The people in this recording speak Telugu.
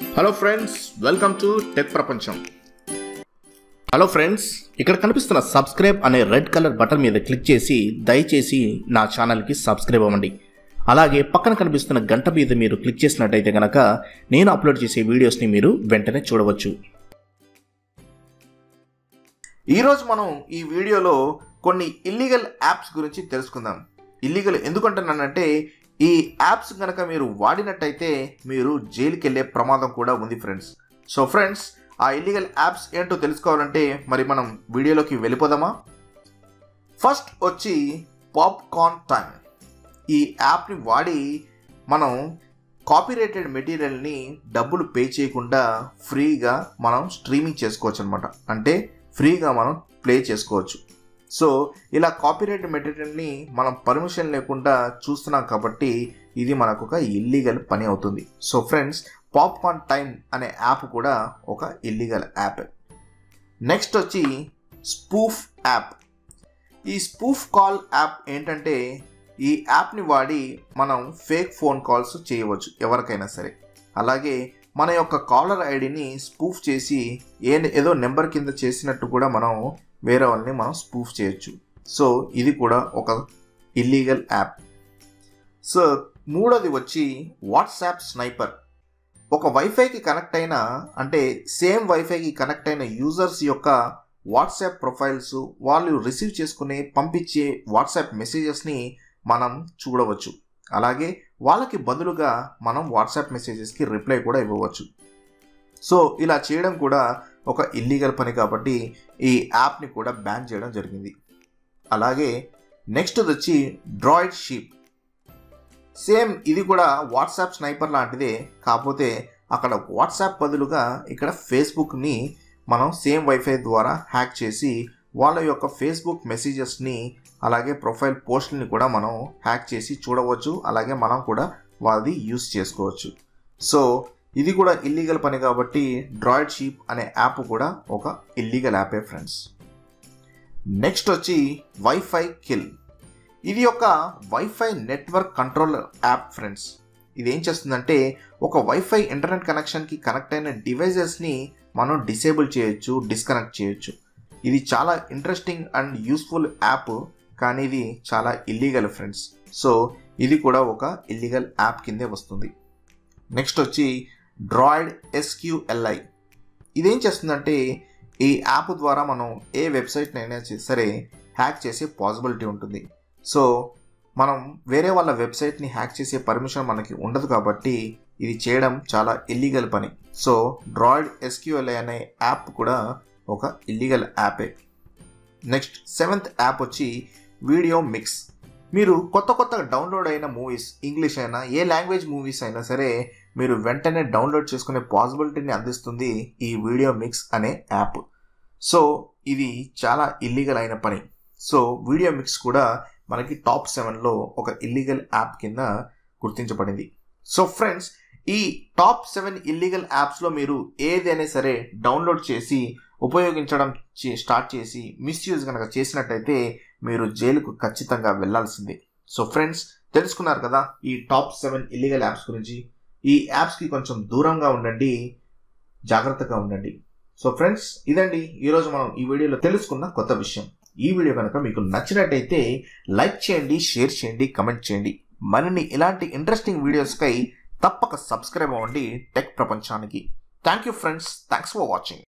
hello friends welcome to tech ప్రపంచం హలో ఫ్రెండ్స్ ఇక్కడ కనిపిస్తున్న సబ్స్క్రైబ్ అనే రెడ్ కలర్ బటన్ మీద క్లిక్ చేసి దయచేసి నా ఛానల్కి సబ్స్క్రైబ్ అవ్వండి అలాగే పక్కన కనిపిస్తున్న గంట మీద మీరు క్లిక్ చేసినట్టయితే కనుక నేను అప్లోడ్ చేసే వీడియోస్ని మీరు వెంటనే చూడవచ్చు ఈరోజు మనం ఈ వీడియోలో కొన్ని ఇల్లీగల్ యాప్స్ గురించి తెలుసుకుందాం ఇల్లీగల్ ఎందుకంటున్నానంటే ఈ యాప్స్ కనుక మీరు వాడినట్టయితే మీరు జైలుకి వెళ్ళే ప్రమాదం కూడా ఉంది ఫ్రెండ్స్ సో ఫ్రెండ్స్ ఆ ఇల్లీగల్ యాప్స్ ఏంటో తెలుసుకోవాలంటే మరి మనం వీడియోలోకి వెళ్ళిపోదామా ఫస్ట్ వచ్చి పాప్కార్న్ టైమ్ ఈ యాప్ని వాడి మనం కాపీరైటెడ్ మెటీరియల్ని డబ్బులు పే చేయకుండా ఫ్రీగా మనం స్ట్రీమింగ్ చేసుకోవచ్చు అనమాట అంటే ఫ్రీగా మనం ప్లే చేసుకోవచ్చు సో ఇలా కాపీరైట్ మెటీరియల్ని మనం పర్మిషన్ లేకుండా చూస్తున్నాం కాబట్టి ఇది మనకు ఒక ఇల్లీగల్ పని అవుతుంది సో ఫ్రెండ్స్ పాప్కార్న్ టైమ్ అనే యాప్ కూడా ఒక ఇల్లీగల్ యాప్ నెక్స్ట్ వచ్చి స్పూఫ్ యాప్ ఈ స్పూఫ్ కాల్ యాప్ ఏంటంటే ఈ యాప్ని వాడి మనం ఫేక్ ఫోన్ కాల్స్ చేయవచ్చు ఎవరికైనా సరే అలాగే మన యొక్క కాలర్ ఐడిని స్పూఫ్ చేసి ఏ ఏదో నెంబర్ కింద చేసినట్టు కూడా మనం వేరే వాళ్ళని మనం స్పూఫ్ చేయొచ్చు సో ఇది కూడా ఒక ఇల్లీగల్ యాప్ సో మూడోది వచ్చి వాట్సాప్ స్నైపర్ ఒక వైఫైకి కనెక్ట్ అయిన అంటే సేమ్ వైఫైకి కనెక్ట్ అయిన యూజర్స్ యొక్క వాట్సాప్ ప్రొఫైల్స్ వాళ్ళు రిసీవ్ చేసుకునే పంపించే వాట్సాప్ మెసేజెస్ని మనం చూడవచ్చు అలాగే వాళ్ళకి బదులుగా మనం వాట్సాప్ మెసేజెస్కి రిప్లై కూడా ఇవ్వవచ్చు సో ఇలా చేయడం కూడా ఒక ఇల్లీగల్ పని కాబట్టి ఈ యాప్ని కూడా బ్యాన్ చేయడం జరిగింది అలాగే నెక్స్ట్ వచ్చి డ్రాయిడ్ షీప్ సేమ్ ఇది కూడా వాట్సాప్ స్నైపర్ లాంటిదే కాకపోతే అక్కడ వాట్సాప్ బదులుగా ఇక్కడ ఫేస్బుక్ని మనం సేమ్ వైఫై ద్వారా హ్యాక్ చేసి వాళ్ళ యొక్క ఫేస్బుక్ మెసేజెస్ని అలాగే ప్రొఫైల్ పోస్ట్ని కూడా మనం హ్యాక్ చేసి చూడవచ్చు అలాగే మనం కూడా వాళ్ళది యూస్ చేసుకోవచ్చు సో ఇది కూడా ఇల్లీగల్ పని కాబట్టి డ్రాయిడ్ షీప్ అనే యాప్ కూడా ఒక ఇల్లీగల్ యాపే ఫ్రెండ్స్ నెక్స్ట్ వచ్చి వైఫై కిల్ ఇది ఒక WiFi network controller app friends ఇది ఏం చేస్తుందంటే ఒక వైఫై ఇంటర్నెట్ కనెక్షన్కి కనెక్ట్ అయిన డివైజెస్ని మనం డిసేబుల్ చేయొచ్చు డిస్కనెక్ట్ చేయొచ్చు ఇది చాలా ఇంట్రెస్టింగ్ అండ్ యూస్ఫుల్ యాప్ కానీ ఇది చాలా ఇల్లీగల్ ఫ్రెండ్స్ సో ఇది కూడా ఒక ఇల్లీగల్ యాప్ కిందే వస్తుంది నెక్స్ట్ వచ్చి డ్రాయిడ్ ఎస్క్యూఎల్ఐ ఇదేం చేస్తుందంటే ఈ యాప్ ద్వారా మనం ఏ వెబ్సైట్నైనా సరే హ్యాక్ చేసే పాసిబిలిటీ ఉంటుంది సో మనం వేరే వాళ్ళ వెబ్సైట్ని హ్యాక్ చేసే పర్మిషన్ మనకి ఉండదు కాబట్టి ఇది చేయడం చాలా ఇల్లీగల్ పని సో డ్రాయిడ్ ఎస్క్యూఎల్ఐ అనే యాప్ కూడా ఒక ఇల్లీగల్ యాపే నెక్స్ట్ సెవెంత్ యాప్ వచ్చి వీడియో మిక్స్ మీరు కొత్త కొత్త డౌన్లోడ్ అయిన మూవీస్ ఇంగ్లీష్ అయినా ఏ లాంగ్వేజ్ మూవీస్ అయినా సరే మీరు వెంటనే డౌన్లోడ్ చేసుకునే పాసిబిలిటీని అందిస్తుంది ఈ వీడియో మిక్స్ అనే యాప్ సో ఇది చాలా ఇల్లీగల్ అయిన పని సో వీడియో మిక్స్ కూడా మనకి టాప్ సెవెన్లో ఒక ఇల్లీగల్ యాప్ కింద గుర్తించబడింది సో ఫ్రెండ్స్ ఈ టాప్ సెవెన్ ఇల్లీగల్ యాప్స్లో మీరు ఏదైనా సరే డౌన్లోడ్ చేసి ఉపయోగించడం స్టార్ట్ చేసి మిస్యూజ్ కనుక చేసినట్టయితే మీరు జైలుకు ఖచ్చితంగా వెళ్లాల్సిందే సో ఫ్రెండ్స్ తెలుసుకున్నారు కదా ఈ టాప్ సెవెన్ ఇల్లీగల్ యాప్స్ గురించి ఈ యాప్స్కి కొంచెం దూరంగా ఉండండి జాగ్రత్తగా ఉండండి సో ఫ్రెండ్స్ ఇదండి ఈరోజు మనం ఈ వీడియోలో తెలుసుకున్న కొత్త విషయం ఈ వీడియో కనుక మీకు నచ్చినట్టయితే లైక్ చేయండి షేర్ చేయండి కమెంట్ చేయండి మరిన్ని ఇలాంటి ఇంట్రెస్టింగ్ వీడియోస్కై తప్పక సబ్స్క్రైబ్ అవ్వండి టెక్ ప్రపంచానికి thank you friends thanks for watching